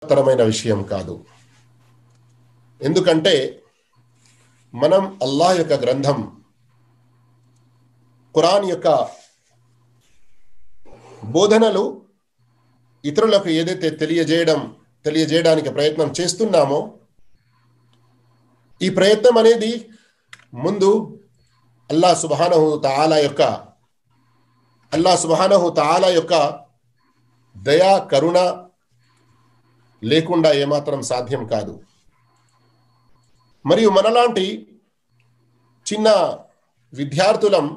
తరమైన విషయం కాదు ఎందుకంటే మనం అల్లాహ్ యొక్క గ్రంథం ఖురాన్ యొక్క బోధనలు ఇతరులకు ఏదైతే తెలియజేయడం తెలియజేయడానికి ప్రయత్నం చేస్తున్నామో ఈ ప్రయత్నం అనేది ముందు అల్లా సుబహానహు తాలా యొక్క అల్లా సుబహానహు తాలా యొక్క దయా కరుణ లేకుండా ఏమాత్రం సాధ్యం కాదు మరియు మనలాంటి చిన్న విద్యార్థులం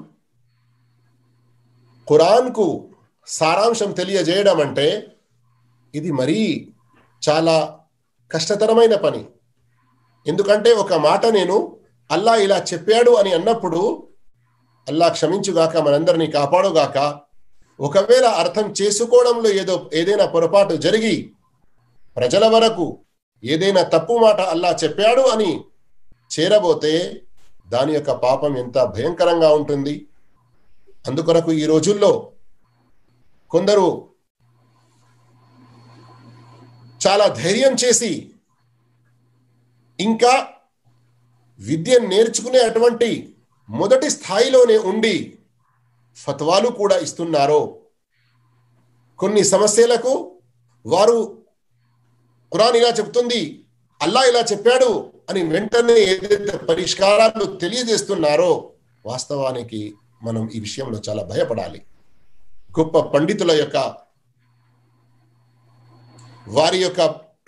ఖురాన్కు సారాంశం తెలియజేయడం అంటే ఇది మరీ చాలా కష్టతరమైన పని ఎందుకంటే ఒక మాట నేను అల్లా ఇలా చెప్పాడు అని అన్నప్పుడు అల్లా క్షమించుగాక మనందరినీ కాపాడుగాక ఒకవేళ అర్థం చేసుకోవడంలో ఏదో ఏదైనా పొరపాటు జరిగి ప్రజల వరకు ఏదైనా తప్పు మాట అల్లా చెప్పాడు అని చేరబోతే దాని యొక్క పాపం ఎంత భయంకరంగా ఉంటుంది అందుకొరకు ఈ రోజుల్లో కొందరు చాలా ధైర్యం చేసి ఇంకా విద్య నేర్చుకునే అటువంటి మొదటి స్థాయిలోనే ఉండి ఫత్వాలు కూడా ఇస్తున్నారో కొన్ని సమస్యలకు వారు ఖురాన్ ఇలా చెప్తుంది అల్లా ఇలా చెప్పాడు అని వెంటనే ఏదైతే పరిష్కారాలు తెలియజేస్తున్నారో వాస్తవానికి మనం ఈ విషయంలో చాలా భయపడాలి గొప్ప పండితుల యొక్క వారి యొక్క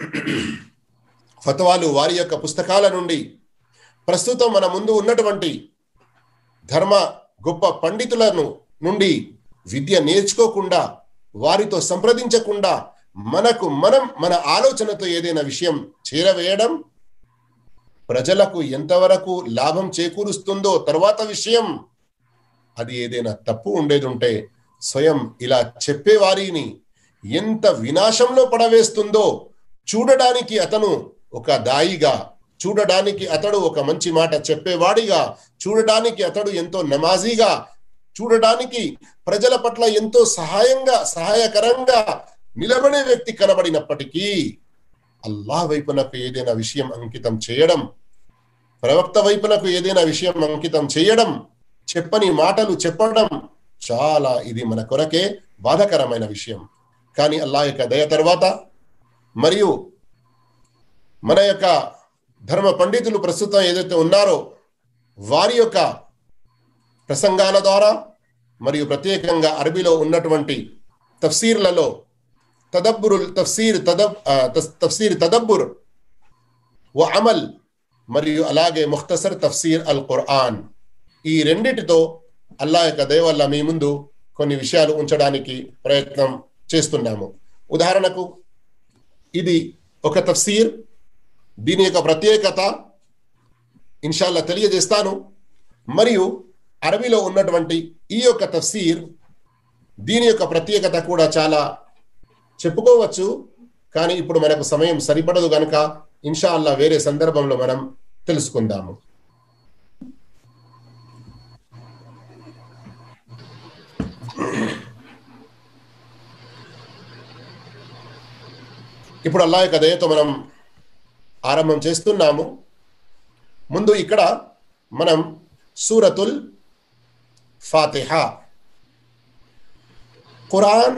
ఫతవాలు వారి యొక్క పుస్తకాల నుండి ప్రస్తుతం మన ముందు ఉన్నటువంటి ధర్మ గొప్ప పండితులను నుండి విద్య నేర్చుకోకుండా వారితో సంప్రదించకుండా మనకు మనం మన ఆలోచనతో ఏదైనా విషయం చేరవేయడం ప్రజలకు ఎంతవరకు లాభం చేకూరుస్తుందో తర్వాత విషయం అది ఏదైనా తప్పు ఉండేది ఉంటే స్వయం ఇలా చెప్పే వారిని ఎంత వినాశంలో పడవేస్తుందో చూడడానికి అతను ఒక దాయిగా చూడడానికి అతడు ఒక మంచి మాట చెప్పేవాడిగా చూడడానికి అతడు ఎంతో నమాజీగా చూడడానికి ప్రజల పట్ల ఎంతో సహాయంగా సహాయకరంగా నిలబడే వ్యక్తి కనబడినప్పటికీ అల్లాహ్ వైపునకు ఏదైనా విషయం అంకితం చేయడం ప్రవక్త వైపునకు ఏదైనా విషయం అంకితం చేయడం చెప్పని మాటలు చెప్పడం చాలా ఇది మన కొరకే బాధకరమైన విషయం కానీ అల్లా యొక్క దయ తర్వాత మరియు మన యొక్క ధర్మ పండితులు ప్రస్తుతం ఏదైతే ఉన్నారో వారి యొక్క ప్రసంగాల ద్వారా మరియు ప్రత్యేకంగా అరబీలో ఉన్నటువంటి తఫ్సీర్లలో తదబ్బురు తఫ్సీర్ తదబ్ తఫ్సీర్ తదబ్బుర్ వ అమల్ మరియు అలాగే ముఖ్తసర్ తఫ్సీర్ అల్ ఖుర్ఆన్ ఈ రెండిటితో అల్లా యొక్క దయ వల్ల మీ ముందు కొన్ని విషయాలు ఉంచడానికి ప్రయత్నం చేస్తున్నాము ఉదాహరణకు ఇది ఒక తఫ్సీర్ దీని యొక్క ప్రత్యేకత ఇన్షాల్లా తెలియజేస్తాను మరియు అరబీలో ఉన్నటువంటి ఈ యొక్క తఫ్సీర్ దీని యొక్క ప్రత్యేకత కూడా చాలా చెప్పుకోవచ్చు కానీ ఇప్పుడు మనకు సమయం సరిపడదు గనుక ఇన్షా అల్లా వేరే సందర్భంలో మనం తెలుసుకుందాము ఇప్పుడు అల్లా యొక్క దయతో మనం ఆరంభం చేస్తున్నాము ముందు ఇక్కడ మనం సూరతుల్ ఫాతిహా ఖురాన్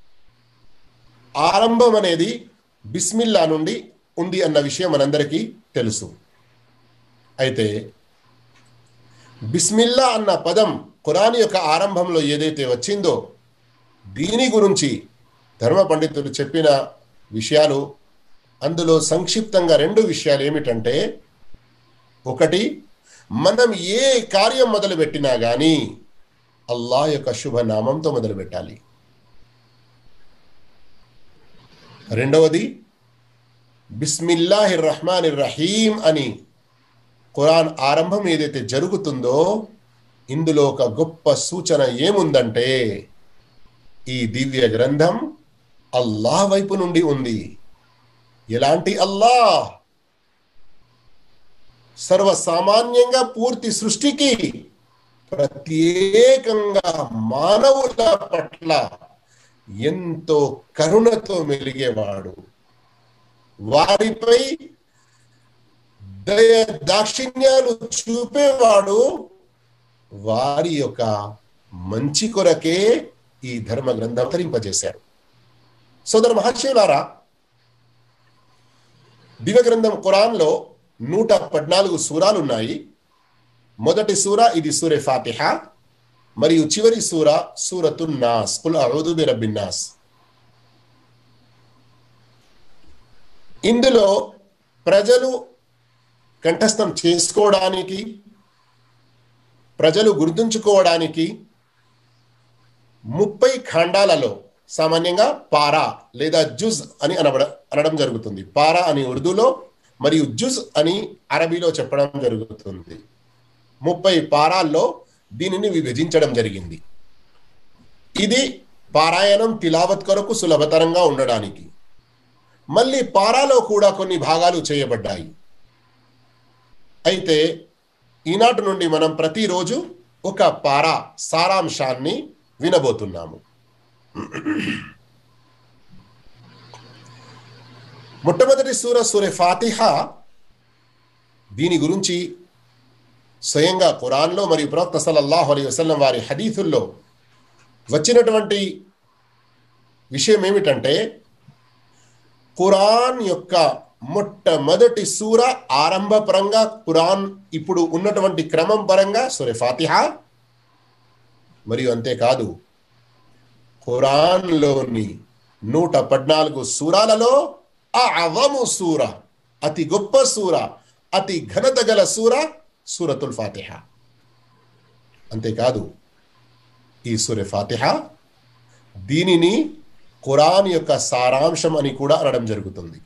ఆరంభం అనేది బిస్మిల్లా నుండి ఉంది అన్న విషయం మనందరికీ తెలుసు అయితే బిస్మిల్లా అన్న పదం ఖురాన్ యొక్క ఆరంభంలో ఏదైతే వచ్చిందో దీని గురించి ధర్మ పండితులు చెప్పిన విషయాలు అందులో సంక్షిప్తంగా రెండు విషయాలు ఏమిటంటే ఒకటి మనం ఏ కార్యం మొదలుపెట్టినా కానీ అల్లా యొక్క శుభనామంతో మొదలుపెట్టాలి రెండవది బిస్మిల్లాహి రహమాన్ రహీం అని ఖురాన్ ఆరంభం ఏదైతే జరుగుతుందో ఇందులో ఒక గొప్ప సూచన ఏముందంటే ఈ దివ్య గ్రంథం అల్లాహ్ వైపు నుండి ఉంది ఎలాంటి అల్లాహ్ సర్వసామాన్యంగా పూర్తి సృష్టికి ప్రత్యేకంగా మానవుల పట్ల ఎంతో కరుణతో మెలిగేవాడు వారిపై దయ దాక్షిణ్యాలు చూపేవాడు వారి యొక్క మంచి కొరకే ఈ ధర్మ గ్రంథం అవతరింపజేశాడు సోదర మహాశివులారా దివ్య గ్రంథం ఖురాన్లో నూట పద్నాలుగు సూరాలు ఉన్నాయి మొదటి సూర ఇది సూర్య ఫాతిహ మరియు చివరి సూర సూరతు నాస్ కుల్ అఊదు బి రబ్బిన్ నాస్ ఇందులో ప్రజలు కంఠస్థం చేసుకోవడానికి ప్రజలు గుర్తుంచుకోవడానికి ముప్పై ఖండాలలో సామాన్యంగా పారా లేదా జుజ్ అని అనబడ అనడం జరుగుతుంది పారా అని ఉర్దూలో మరియు జుజ్ అని అరబీలో చెప్పడం జరుగుతుంది ముప్పై పారాల్లో దీనిని విభజించడం జరిగింది ఇది పారాయణం తిలావత్ కొరకు సులభతరంగా ఉండడానికి మళ్ళీ పారాలో కూడా కొన్ని భాగాలు చేయబడ్డాయి అయితే ఈనాటి నుండి మనం ప్రతిరోజు ఒక పారా సారాంశాన్ని వినబోతున్నాము మొట్టమొదటి సూర సూర్య ఫాతిహ దీని గురించి స్వయంగా ఖురాన్లో మరియు ప్రవక్త సల్లల్లాహు అలైహి వసల్లం వారి హదీతుల్లో వచ్చినటువంటి విషయం ఏమిటంటే ఖురాన్ యొక్క మొట్టమొదటి సూర ఆరంభ పరంగా ఖురాన్ ఇప్పుడు ఉన్నటువంటి క్రమం పరంగా సూర్య ఫాతిహ మరియు అంతేకాదు ఖురాన్లోని నూట పద్నాలుగు సూరాలలో ఆ అవము సూర అతి గొప్ప సూర అతి ఘనత గల సూర సూరతుల్ ఫాతిహ అంతేకాదు ఈ సూర్య ఫాతిహ దీనిని ఖురాన్ యొక్క సారాంశం అని కూడా అనడం జరుగుతుంది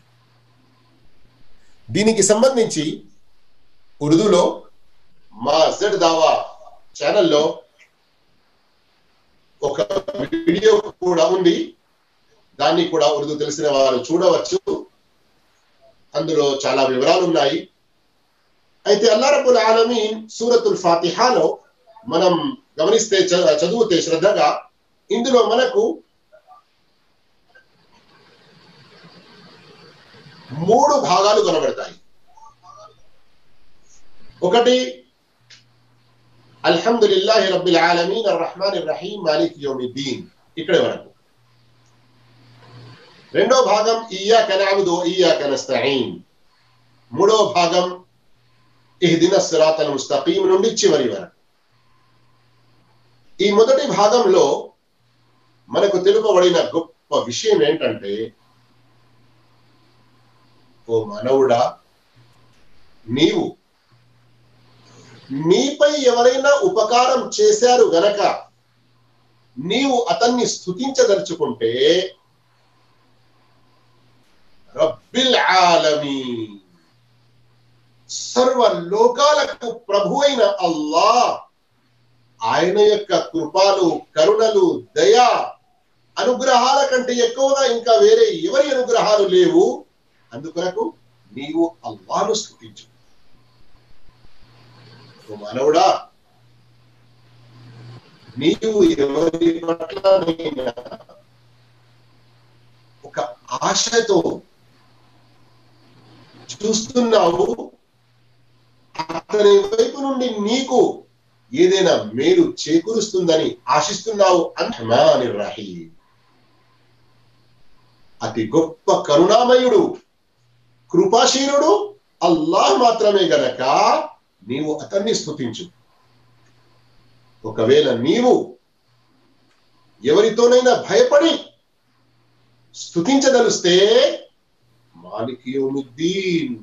దీనికి సంబంధించి ఉర్దూలో మా జెడ్ దావా ఛానల్లో ఒక వీడియో కూడా ఉంది దాన్ని కూడా ఉర్దూ తెలిసిన వారు చూడవచ్చు అందులో చాలా వివరాలు ఉన్నాయి అయితే అల్లారబుల్ ఆలమీన్ సూరతుల్ ఫాతిహాలో మనం గమనిస్తే చ- చదివితే శ్రద్ధగా ఇందులో మనకు మూడు భాగాలు కనబడతాయి ఒకటి అల్హమ్దులిల్లాహి రబ్బిల్ ఆలమీన్ అర్రహ్మాన్ రహీం మాలిక్ యౌమిద్దీన్ ఇక్కడే వరకు రెండో భాగం ఇయ్యాక నఅబుదు ఇయ్యాక నస్తఈన్ మూడో భాగం ఇహ్దిన సిరాతల్ ముస్తఖీం నుండి చివరి వరకు ఈ మొదటి భాగంలో మనకు తెలుపబడిన గొప్ప విషయం ఏంటంటే ఓ మానవుడా నీవు నీపై ఎవరైనా ఉపకారం చేశారు గనక నీవు అతన్ని స్థుతించదలుచుకుంటే రబ్బిల్ ఆలమీ సర్వ లోకాలకు ప్రభు అయిన అల్లా ఆయన యొక్క కృపాలు కరుణలు దయ అనుగ్రహాల కంటే ఎక్కువగా ఇంకా వేరే ఎవరి అనుగ్రహాలు లేవు అందుకొరకు నీవు అల్లాను స్థుతించు ఓ మానవుడా నీవు ఎవరి పట్ల ఒక ఆశతో చూస్తున్నావు అతని వైపు నుండి నీకు ఏదైనా మేలు చేకూరుస్తుందని ఆశిస్తున్నావు అంటమాని రహీం అతి గొప్ప కరుణామయుడు కృపాశీలుడు అల్లాహ్ మాత్రమే గనక నీవు అతన్ని స్థుతించు ఒకవేళ నీవు ఎవరితోనైనా భయపడి స్థుతించదలుస్తే మాలికీయుద్దీన్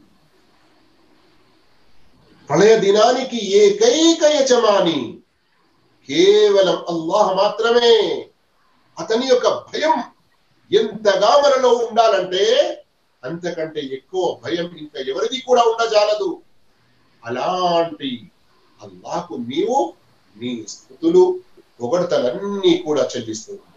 ప్రళయ దినానికి ఏకైక యజమాని కేవలం అల్లాహ్ మాత్రమే అతని యొక్క భయం ఎంతగా మనలో ఉండాలంటే అంతకంటే ఎక్కువ భయం ఇంకా ఎవరిది కూడా ఉండజాలదు అలాంటి అల్లాహకు నీవు నీ స్థుతులు పొగడతలన్నీ కూడా చెల్లిస్తూ ఉంది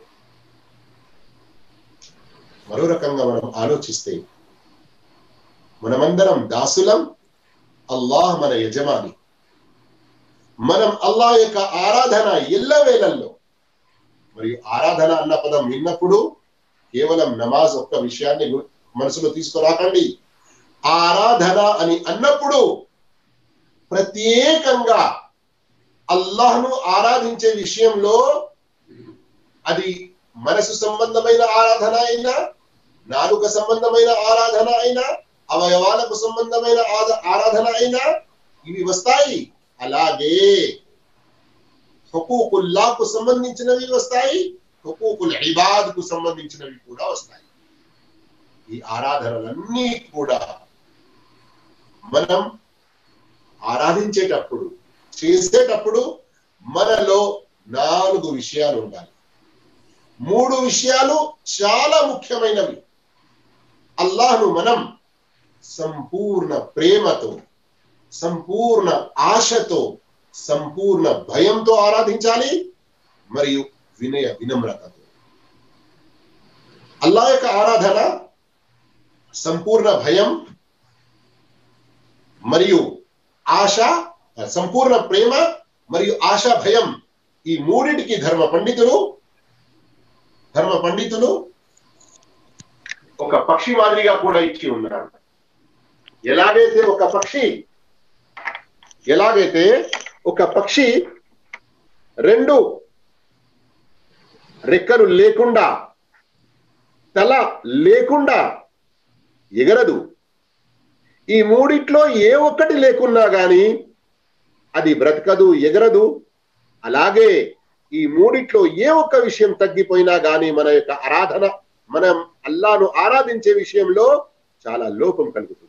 మరో రకంగా మనం ఆలోచిస్తే మనమందరం దాసులం అల్లాహ్ మన యజమాని మనం అల్లాహ్ యొక్క ఆరాధన ఎల్ల వేళల్లో మరియు ఆరాధన అన్న పదం విన్నప్పుడు కేవలం నమాజ్ ఒక్క విషయాన్ని గు- మనసులో తీసుకురాకండి ఆరాధన అని అన్నప్పుడు ప్రత్యేకంగా అల్లాహ్ను ఆరాధించే విషయంలో అది మనసు సంబంధమైన ఆరాధన అయినా నాలుక సంబంధమైన ఆరాధన అయినా అవయవాలకు సంబంధమైన ఆద- ఆరాధన అయినా ఇవి వస్తాయి అలాగే హుకూకుల్లాకు సంబంధించినవి వస్తాయి హుకూకుల్ ఇబాద్కు సంబంధించినవి కూడా వస్తాయి ఈ ఆరాధనలన్నీ కూడా మనం ఆరాధించేటప్పుడు చేసేటప్పుడు మనలో నాలుగు విషయాలు ఉండాలి మూడు విషయాలు చాలా ముఖ్యమైనవి అల్లాహ్ను మనం సంపూర్ణ ప్రేమతో సంపూర్ణ ఆశతో సంపూర్ణ భయంతో ఆరాధించాలి మరియు వినయ వినమ్రతతో అల్లా యొక్క ఆరాధన సంపూర్ణ భయం మరియు ఆశ సంపూర్ణ ప్రేమ మరియు ఆశ భయం ఈ మూడిటికి ధర్మ పండితులు ధర్మ పండితులు ఒక పక్షి మాదిరిగా కూడా ఇచ్చి ఉన్నారు ఎలాగైతే ఒక పక్షి ఎలాగైతే ఒక పక్షి రెండు రెక్కలు లేకుండా తల లేకుండా ఎగరదు ఈ మూడిట్లో ఏ ఒక్కటి లేకున్నా గాని అది బ్రతకదు ఎగరదు అలాగే ఈ మూడిట్లో ఏ ఒక్క విషయం తగ్గిపోయినా గాని మన యొక్క ఆరాధన మనం అల్లాను ఆరాధించే విషయంలో చాలా లోపం కలుగుతుంది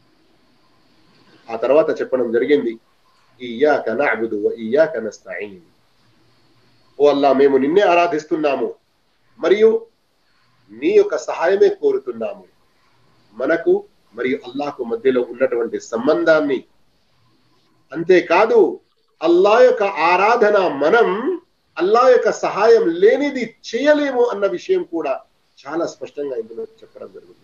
ఆ తర్వాత చెప్పడం జరిగింది ఇయ్యాక నఅబుదు వ ఇయ్యాక నస్తഈన్ ఓ అల్లా మేము నిన్నే ఆరాధిస్తున్నాము మరియు నీ యొక్క సహాయమే కోరుతున్నాము మనకు మరియు అల్లాహకు మధ్యలో ఉన్నటువంటి సంబంధాన్ని అంతేకాదు అల్లా యొక్క ఆరాధన మనం అల్లా యొక్క సహాయం లేనిది చేయలేము అన్న విషయం కూడా చాలా స్పష్టంగా ఇందులో చెప్పడం జరుగుతుంది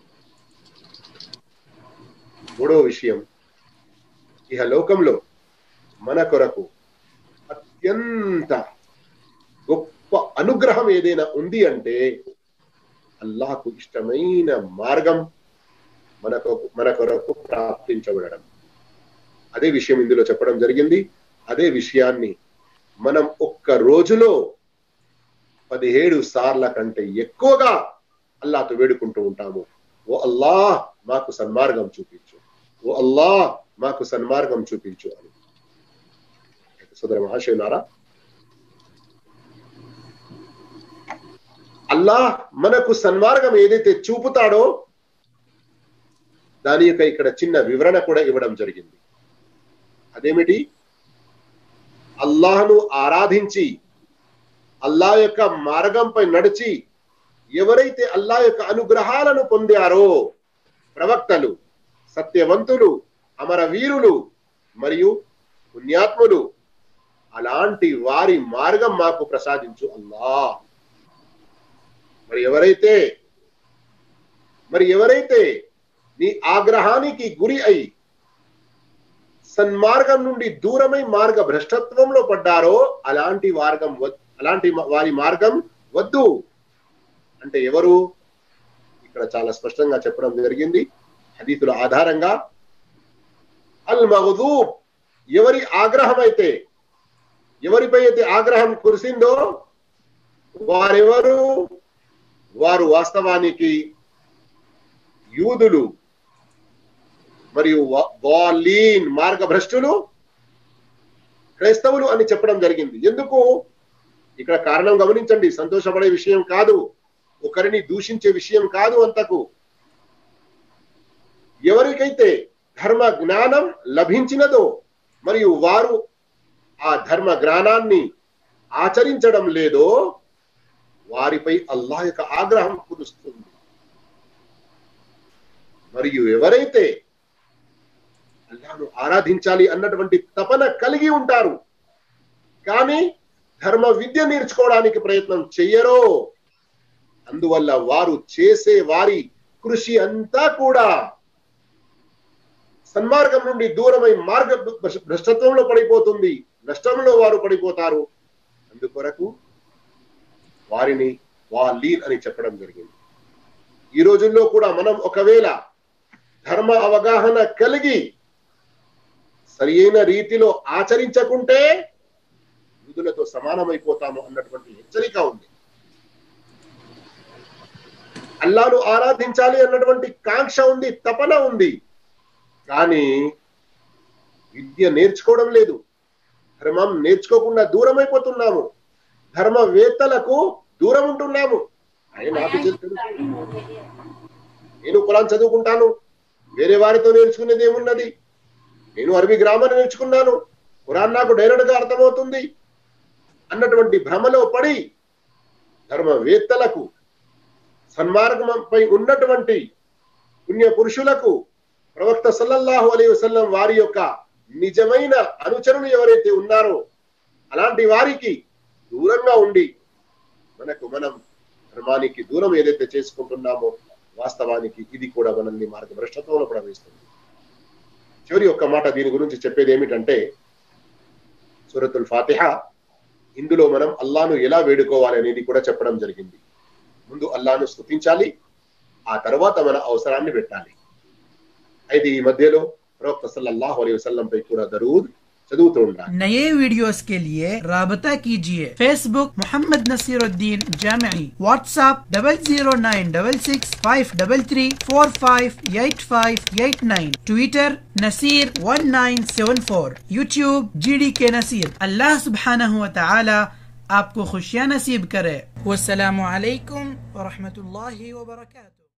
మూడో విషయం ఇహ లోకంలో మన కొరకు అత్యంత గొప్ప అనుగ్రహం ఏదైనా ఉంది అంటే అల్లాహకు ఇష్టమైన మార్గం మనకు మన కొరకు ప్రాప్తించబడడం అదే విషయం ఇందులో చెప్పడం జరిగింది అదే విషయాన్ని మనం ఒక్క రోజులో పదిహేడు సార్ల కంటే ఎక్కువగా అల్లాతో వేడుకుంటూ ఉంటాము ఓ అల్లా మాకు సన్మార్గం చూపించు ఓ అల్లా మాకు సన్మార్గం చూపించు అని సోదర మహాశయులారా అల్లాహ్ మనకు సన్మార్గం ఏదైతే చూపుతాడో దాని యొక్క ఇక్కడ చిన్న వివరణ కూడా ఇవ్వడం జరిగింది అదేమిటి అల్లాహ్ను ఆరాధించి అల్లా యొక్క మార్గంపై నడిచి ఎవరైతే అల్లా యొక్క అనుగ్రహాలను పొందారో ప్రవక్తలు సత్యవంతులు అమరవీరులు మరియు పుణ్యాత్ములు అలాంటి వారి మార్గం మాకు ప్రసాదించు అల్లా మరి ఎవరైతే మరి ఎవరైతే నీ ఆగ్రహానికి గురి అయి సన్మార్గం నుండి దూరమై మార్గ భ్రష్టత్వంలో పడ్డారో అలాంటి మార్గం వద్- అలాంటి మ- వారి మార్గం వద్దు అంటే ఎవరు ఇక్కడ చాలా స్పష్టంగా చెప్పడం జరిగింది హదీతుల ఆధారంగా అల్ మగదూబ్ ఎవరి ఆగ్రహం అయితే ఎవరిపై అయితే ఆగ్రహం కురిసిందో వారెవరు వారు వాస్తవానికి యూదులు మరియు వా- వాలీన్ మార్గభ్రష్టులు క్రైస్తవులు అని చెప్పడం జరిగింది ఎందుకు ఇక్కడ కారణం గమనించండి సంతోషపడే విషయం కాదు ఒకరిని దూషించే విషయం కాదు అంతకు ఎవరికైతే ధర్మ జ్ఞానం లభించినదో మరియు వారు ఆ ధర్మ జ్ఞానాన్ని ఆచరించడం లేదో వారిపై అల్లాహ్ యొక్క ఆగ్రహం కురుస్తుంది మరియు ఎవరైతే అల్లాహ్ను ఆరాధించాలి అన్నటువంటి తపన కలిగి ఉంటారు కానీ ధర్మ విద్య నేర్చుకోవడానికి ప్రయత్నం చెయ్యరో అందువల్ల వారు చేసే వారి కృషి అంతా కూడా సన్మార్గం నుండి దూరమై మార్గ భ్రష్- భ్రష్టత్వంలో పడిపోతుంది నష్టంలో వారు పడిపోతారు అందుకొరకు వారిని వాలీన్ అని చెప్పడం జరిగింది ఈ రోజుల్లో కూడా మనం ఒకవేళ ధర్మ అవగాహన కలిగి సరి అయిన రీతిలో ఆచరించకుంటే యూదులతో సమానమైపోతాము అన్నటువంటి హెచ్చరిక ఉంది అల్లాను ఆరాధించాలి అన్నటువంటి కాంక్ష ఉంది తపన ఉంది కానీ విద్య నేర్చుకోవడం లేదు ధర్మం నేర్చుకోకుండా దూరం అయిపోతున్నాము ధర్మవేత్తలకు దూరం ఉంటున్నాము ఆయన నాకు తెలుసు నేను కులాన్ చదువుకుంటాను వేరే వారితో నేర్చుకునేది ఏమున్నది నేను అరబీ గ్రామర్ నేర్చుకున్నాను ఖురాన్ నాకు డైరెక్ట్ గా అర్థమవుతుంది అన్నటువంటి భ్రమలో పడి ధర్మవేత్తలకు సన్మార్గంపై ఉన్నటువంటి పుణ్య పురుషులకు ప్రవక్త సల్లల్లాహు అలీ వసల్లం వారి యొక్క నిజమైన అనుచరులు ఎవరైతే ఉన్నారో అలాంటి వారికి దూరంగా ఉండి మనకు మనం ధర్మానికి దూరం ఏదైతే చేసుకుంటున్నామో వాస్తవానికి ఇది కూడా మనల్ని మార్గభ్రష్టత్వంలో ప్రవేశిస్తుంది చివరి ఒక్క మాట దీని గురించి చెప్పేది ఏమిటంటే సూరతుల్ ఫాతిహ ఇందులో మనం అల్లాను ఎలా వేడుకోవాలి అనేది కూడా చెప్పడం జరిగింది ముందు అల్లాను స్తుతించాలి ఆ తర్వాత మన అవసరాన్ని పెట్టాలి అయితే ఈ మధ్యలో ప్రవక్త సల్లల్లాహు అలైహి వసల్లం పై కూడా దరూద్ చదువుతూ ఉండాలి नए वीडियोस के लिए राबता कीजिए Facebook Mohammad Naseeruddin Jami WhatsApp double zero nine double six five double three four five eight five eight nine Twitter Naseer one nine seven four YouTube G D K Naseer अल्लाह सुबहानहु व तआला आपको खुशियाँ नसीब करे वस्सलामु अलैकुम व रहमतुल्लाहि व बरकातुहू